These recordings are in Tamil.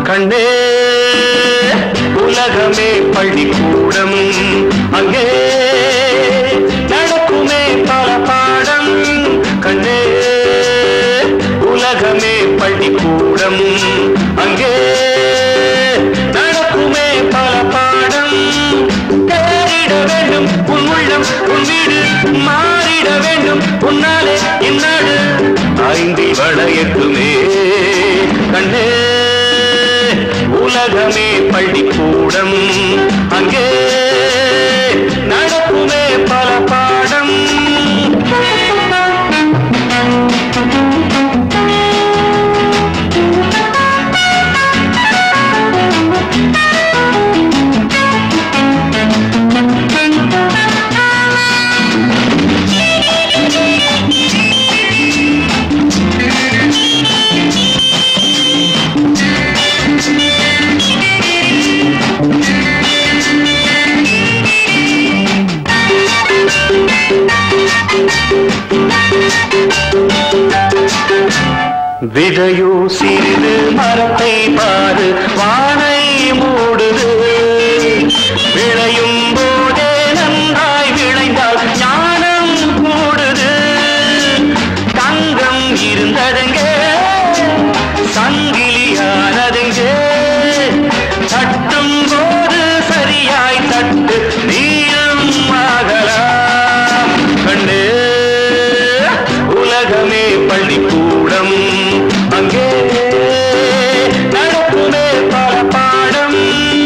கண்ணே உலகமே பள்ளிக்கூடம் அங்கே நடக்குமே பல பாடம் கண்ணே உலகமே பள்ளிக்கூடம் அங்கே நடக்குமே பல பாடம் தேறிட வேண்டும் உன் உள்ளம் உன் வீடு மாறிட வேண்டும் உன்னாலே இந்நாடு ஐந்தி வளையட்டுமே கண்ணே உலகமே பள்ளிக்கூடம் அங்கே நடக்குமே பல பாடம் விதையோ சிறிது மரத்தை பாரு வானை மூடுது விளையும் போதே நன்றாய் விளைந்தால் ஞானம் கூடுது தங்கம் இருந்ததெங்கே சங்கிலியானதெங்கே தட்டும் போது சரியாய் தட்டு நீயும் ஆகலாம் கண்ணே உலகமே பள்ளிக்கூடம் அங்கே நடக்குமே பல பாடம்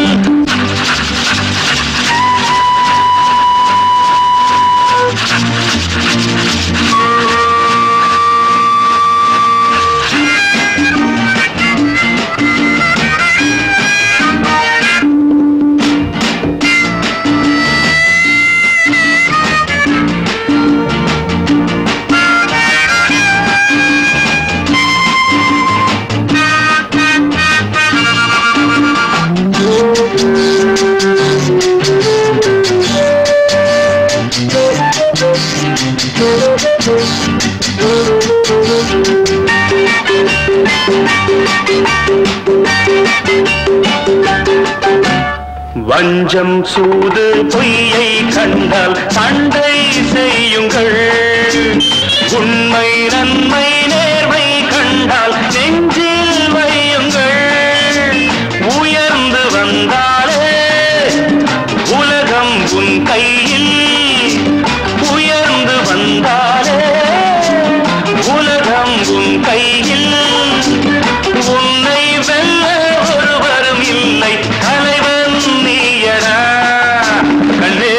வஞ்சம் சூது பொய்யை கண்டால் சண்டை செய்யுங்கள் உண்மை நன்மை நேர்மை கண்டால் நெஞ்சில் வையுங்கள் உயர்ந்து வந்தாலே உலகம் உன் கையில் உயர்ந்து வந்தாலே உலகம் உன் கையில் உன்னை வெல்ல ஒருவரும் இல்லை தலைவன் நீயடா கண்ணே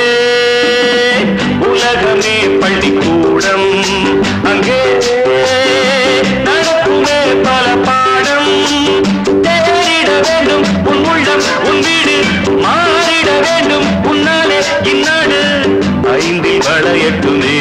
உலகமே பள்ளிக்கூடம் அங்கே நடக்குமே பல பாடம் தேறிட வேண்டும் உன் உள்ளம் உன் வீடு மாறிட வேண்டும் உன்னாலே இந்நாடு ஐந்தில் வளையட்டுமே